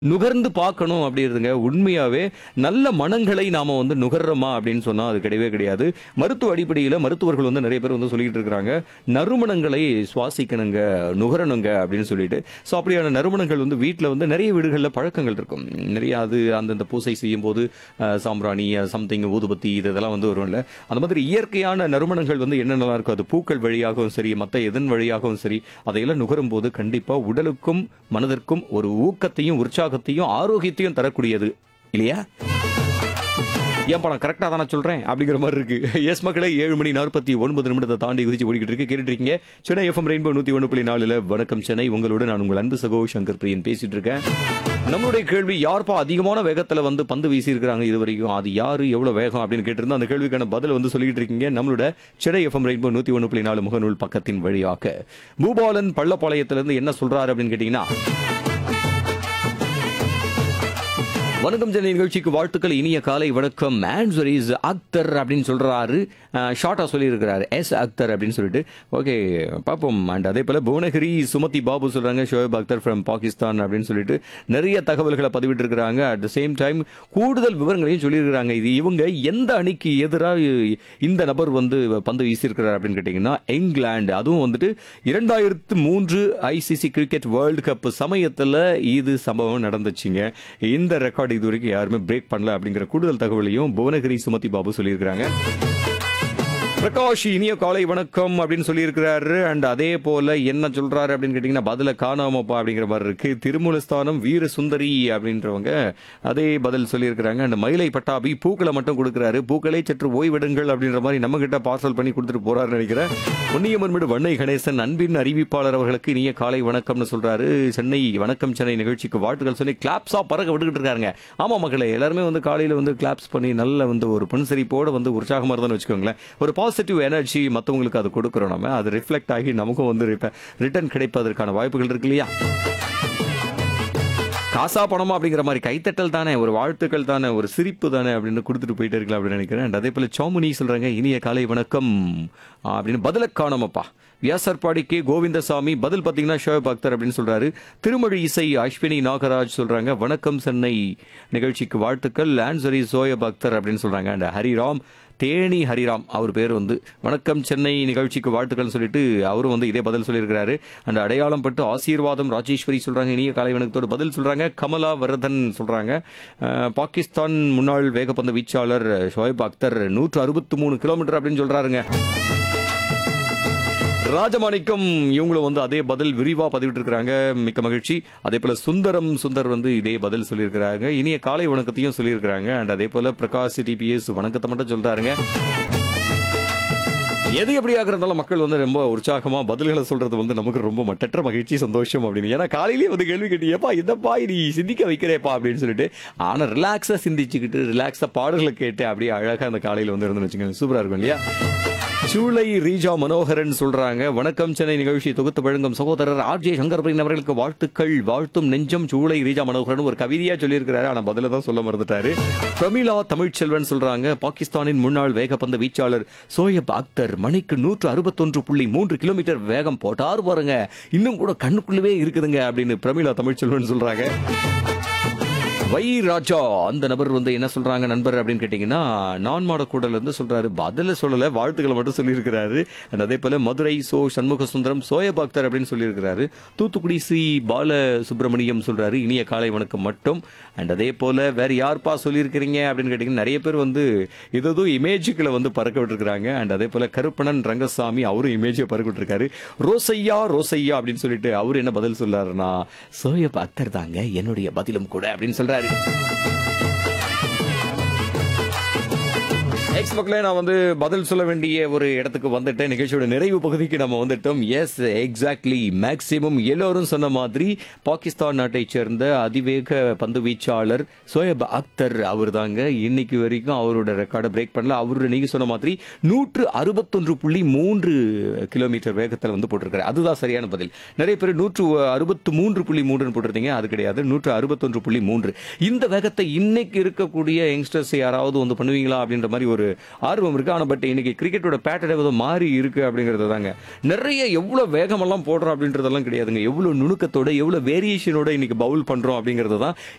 நுகர்ந்து பார்க்கணும் அப்படின்றதுங்க உண்மையாவே நல்ல மனங்களை நாம வந்து நுகர்றோமா அப்படின்னு சொன்னா அது கிடையவே கிடையாது மருத்துவ அடிப்படையில் மருத்துவர்கள் வந்து நிறைய பேர் வந்து சொல்லிட்டு இருக்கிறாங்க நறுமணங்களை சுவாசிக்கணுங்க நுகரணுங்க அப்படின்னு சொல்லிட்டு ஸோ அப்படியான நறுமணங்கள் வந்து வீட்டில் வந்து நிறைய வீடுகளில் பழக்கங்கள் இருக்கும் நிறைய அது அந்தந்த பூசை செய்யும் போது அஹ், சாம்பிராணி சம்திங் ஊதுபத்தி இது இதெல்லாம் வந்து வரும்ல அந்த மாதிரி இயற்கையான நறுமணங்கள் வந்து என்னென்னலாம் இருக்கும் அது பூக்கள் வழியாகவும் சரி மற்ற எதன் வழியாகவும் சரி அதையெல்லாம் நுகரும் போது கண்டிப்பா உடலுக்கும் மனதிற்கும் ஒரு ஊக்கத்தையும் உற்சாகத்தையும் ஆரோக்கியத்தையும் தரக்கூடியது இல்லையா ஏன்பா நான் கரெக்டாக தானே சொல்கிறேன் அப்படிங்கிற மாதிரி இருக்கு எஸ் மக்களே ஏழு மணி நாற்பத்தி ஒன்பது நிமிடத்தை தாண்டி குதிச்சு ஓடிக்கிட்டு இருக்கு கேட்டுட்டு இருக்கீங்க சென்னை எஃப்எம் ரெயின்போ நூற்றி ஒன்று புள்ளி நாலுல வணக்கம் சென்னை உங்களோட நான் உங்கள் அன்பு சகோ சங்கர் பிரியன் பேசிட்டு இருக்கேன் நம்மளுடைய கேள்வி யார்ப்பா அதிகமான வேகத்தில் வந்து பந்து வீசி இருக்கிறாங்க இது வரைக்கும் அது யாரு எவ்வளவு வேகம் அப்படின்னு கேட்டிருந்தா அந்த கேள்விக்கான பதில் வந்து சொல்லிட்டு இருக்கீங்க நம்மளோட சென்னை எஃப்எம் ரெயின்போ நூற்றி ஒன்று புள்ளி நாலு முகநூல் பக்கத்தின் வழியாக பூபாலன் பள்ளப்பாளையத்திலிருந்து என்ன சொல்றாரு அப்படின்னு கேட்டீங்கன்னா வணக்கம் சென்னை நிகழ்ச்சிக்கு வாழ்த்துக்கள் இனிய காலை வணக்கம் ஆன்சர் இஸ் அக்தர் அப்படின்னு சொல்றாரு ஷார்ட்டா சொல்லியிருக்கிறாரு எஸ் அக்தர் அப்படின்னு சொல்லிட்டு ஓகே பார்ப்போம் அண்ட் அதே போல புவனகிரி சுமதி பாபு சொல்றாங்க ஷோயப் அக்தர் ஃப்ரம் பாகிஸ்தான் அப்படின்னு சொல்லிட்டு நிறைய தகவல்களை பதிவிட்டு இருக்கிறாங்க அட் த சேம் டைம் கூடுதல் விவரங்களையும் சொல்லியிருக்கிறாங்க இது இவங்க எந்த அணிக்கு எதிராக இந்த நபர் வந்து பந்து வீசியிருக்கிறார் அப்படின்னு கேட்டீங்கன்னா இங்கிலாந்து அதுவும் வந்துட்டு இரண்டாயிரத்து மூன்று ஐசிசி கிரிக்கெட் வேர்ல்டு கப் சமயத்துல இது சம்பவம் நடந்துச்சுங்க இந்த ரெக்கார்டு இது வரைக்கும் யாருமே பிரேக் பண்ணல அப்படிங்கிற கூடுதல் தகவலையும் புவனகிரி சுமதி பாபு சொல்லியிருக்கிறாங்க பிரகாஷ் இனிய காலை வணக்கம் அப்படின்னு சொல்லியிருக்கிறாரு அண்ட் அதே போல என்ன சொல்றாரு அப்படின்னு கேட்டீங்கன்னா பதில காணாமப்பா அப்படிங்கிற மாதிரி இருக்கு திருமூலஸ்தானம் வீர சுந்தரி அப்படின்றவங்க அதே பதில் சொல்லியிருக்கிறாங்க அந்த மயிலை பட்டாபி பூக்களை மட்டும் கொடுக்குறாரு பூக்களை சற்று ஓய்வெடுங்கள் அப்படின்ற மாதிரி நம்ம கிட்ட பார்சல் பண்ணி கொடுத்துட்டு போறாருன்னு நினைக்கிறேன் பொன்னியம்மன் வண்ணை கணேசன் அன்பின் அறிவிப்பாளர் அவர்களுக்கு இனிய காலை வணக்கம்னு சொல்றாரு சென்னை வணக்கம் சென்னை நிகழ்ச்சிக்கு வாழ்த்துக்கள் சொல்லி கிளாப்ஸா பறக்க விட்டுக்கிட்டு இருக்காங்க ஆமா மக்களே எல்லாருமே வந்து காலையில வந்து கிளாப்ஸ் பண்ணி நல்ல வந்து ஒரு புன்சரிப்போட வந்து உற்சாகமா இருந்தான்னு வச்சுக்கோங்களேன் ஒரு பாசிட்டிவ் எனர்ஜி மற்றவங்களுக்கு அது கொடுக்குறோம் நம்ம அது ரிஃப்ளெக்ட் ஆகி நமக்கும் வந்து ரிட்டர்ன் கிடைப்பதற்கான வாய்ப்புகள் இருக்கு இல்லையா காசா பணமா அப்படிங்கிற மாதிரி கைத்தட்டல் தானே ஒரு வாழ்த்துக்கள் தானே ஒரு சிரிப்பு தானே அப்படின்னு கொடுத்துட்டு போயிட்டே இருக்கலாம் அப்படின்னு நினைக்கிறேன் And அதே போல சௌமுனி சொல்றாங்க இனிய காலை வணக்கம் ஆ, அப்படின்னு பதில காணோமப்பா வியாசர்பாடி கே கோவிந்தசாமி பதில் பார்த்தீங்கன்னா ஷோயப் அக்தர் அப்படின்னு சொல்றாரு திருமொழி இசை அஸ்வினி நாகராஜ் சொல்றாங்க வணக்கம் சென்னை நிகழ்ச்சிக்கு வாழ்த்துக்கள் ஆன்சரி சோயப் அக்தர் அப்படின்னு சொல்றாங்க அண்ட் ஹரிராம் தேனி ஹரிராம் அவர் பேர் வந்து வணக்கம் சென்னை நிகழ்ச்சிக்கு வாழ்த்துக்கள் சொல்லிட்டு அவரும் வந்து இதே பதில் சொல்லியிருக்கிறாரு அந்த அடையாளம் பட்டு ஆசீர்வாதம் ராஜேஸ்வரி சொல்றாங்க இனிய காலை வணக்கத்தோடு பதில் சொல்றாங்க கமலா வரதன் சொல்றாங்க அஹ், பாகிஸ்தான் முன்னாள் வேகப்பந்து வீச்சாளர் ஷோயப் அக்தர் நூற்று அறுபத்தி மூணு கிலோமீட்டர் அப்படின்னு சொல்றாருங்க ராஜமாணிக்கம் இவங்களும் வந்து அதே பதில் விரிவா பதிவிட்டு இருக்காங்க மிக்க மகிழ்ச்சி அதே போல சுந்தரம் சுந்தர் வந்து இதே பதில் சொல்லியிருக்கிறாங்க இனிய காலை வணக்கத்தையும் சொல்லியிருக்கிறாங்க அண்ட் அதே போல பிரகாஷ் டிபிஎஸ் வணக்கத்தை மட்டும் சொல்றாருங்க எது எப்படியாக இருந்தாலும் மக்கள் வந்து ரொம்ப உற்சாகமா பதில்களை சொல்றது வந்து நமக்கு ரொம்ப மட்டற்ற மகிழ்ச்சி சந்தோஷம் அப்படின்னு ஏன்னா காலையிலேயே வந்து கேள்வி கேட்டு ஏப்பா இதப்பா நீ சிந்திக்க வைக்கிறேப்பா அப்படின்னு சொல்லிட்டு ஆனா ரிலாக்ஸா சிந்திச்சுக்கிட்டு ரிலாக்ஸா பாடல்களை கேட்டு அப்படியே அழகா அந்த காலையில வந்து இருந்து வச்சுக்கோங்க சூப்பரா இருக்கும் இல்லையா சூளை ரீஜா மனோகரன் சொல்றாங்க வணக்கம் சென்னை நிகழ்ச்சி தொகுத்து வழங்கும் சகோதரர் ஆர் ஜே சங்கர்பிரியன் அவர்களுக்கு வாழ்த்துக்கள் வாழ்த்தும் நெஞ்சம் சூளை ரீஜா மனோகரன் ஒரு கவிதையா சொல்லியிருக்கிறாரு ஆனா பதில தான் சொல்ல மறந்துட்டாரு பிரமிளா தமிழ்ச்செல்வன் சொல்றாங்க பாகிஸ்தானின் முன்னாள் வேகப்பந்து வீச்சாளர் சோயப் அக்தர் மணிக்கு நூற்று அறுபத்தொன்று புள்ளி மூன்று கிலோமீட்டர் வேகம் போட்டார் பாருங்க இன்னும் கூட கண்ணுக்குள்ளவே இருக்குதுங்க அப்படின்னு பிரமிளா தமிழ்ச்செல்வன் சொல்றாங்க வை ராஜா அந்த நபர் வந்து என்ன சொல்றாங்க நண்பர் அப்படின்னு கேட்டீங்கன்னா நான் மாடக்கூடல இருந்து சொல்றாரு பதில சொல்லல வாழ்த்துக்களை மட்டும் சொல்லியிருக்கிறாரு And அதே போல மதுரை சோ சண்முக சுந்தரம் சோயபாக்தர் அப்படின்னு சொல்லியிருக்கிறாரு தூத்துக்குடி சி பால சுப்பிரமணியம் சொல்றாரு இனிய காலை வணக்கம் மட்டும் அண்ட் அதே போல வேற யார்ப்பா சொல்லியிருக்கிறீங்க அப்படின்னு கேட்டீங்கன்னா நிறைய பேர் வந்து ஏதோ இமேஜுக்களை வந்து பறக்க விட்டுருக்காங்க அண்ட் அதே போல கருப்பணன் ரங்கசாமி அவரும் இமேஜை பறக்க விட்டுருக்காரு ரோசையா ரோசையா அப்படின்னு சொல்லிட்டு அவர் என்ன பதில் சொல்றாருன்னா சோயப் அக்தர் தாங்க என்னுடைய பதிலும் கூட அப்படின்னு சொல்றாரு எக்ஸ் மக்களே நான் வந்து பதில் சொல்ல வேண்டிய ஒரு இடத்துக்கு வந்துட்டேன் நிகழ்ச்சியோட நிறைவு பகுதிக்கு நம்ம வந்துட்டோம் எஸ் எக்ஸாக்ட்லி மேக்சிமம் எல்லோரும் சொன்ன மாதிரி பாகிஸ்தான் நாட்டைச் சேர்ந்த அதிவேக பந்து வீச்சாளர் சோயப் அக்தர் அவர் தாங்க இன்னைக்கு வரைக்கும் அவரோட ரெக்கார்டை பிரேக் பண்ணல அவரோட நீங்க சொன்ன மாதிரி நூற்று அறுபத்தொன்று புள்ளி மூன்று கிலோமீட்டர் வேகத்தில் வந்து போட்டிருக்காரு அதுதான் சரியான பதில் நிறைய பேர் நூற்று அறுபத்து மூன்று புள்ளி மூன்றுன்னு போட்டிருந்தீங்க அது கிடையாது நூற்று அறுபத்தொன்று புள்ளி மூன்று இந்த வேகத்தை இன்னைக்கு இருக்கக்கூடிய யங்ஸ்டர்ஸ் யாராவது வந்து பண்ணுவீங்களா அப்படின்ற மாதிரி ஒரு ஆர்வம் இருக்கு ஆனா பட் இன்னைக்கு கிரிக்கெட்டோட பேட்டர்ன் ஏதோ மாறி இருக்கு அப்படிங்கறது தாங்க நிறைய எவ்வளவு வேகமெல்லாம் போடுறோம் அப்படின்றதெல்லாம் கிடையாதுங்க எவ்வளவு நுணுக்கத்தோட எவ்வளவு வேரியேஷனோட இன்னைக்கு பவுல் பண்றோம் அப்படிங்கிறது தான்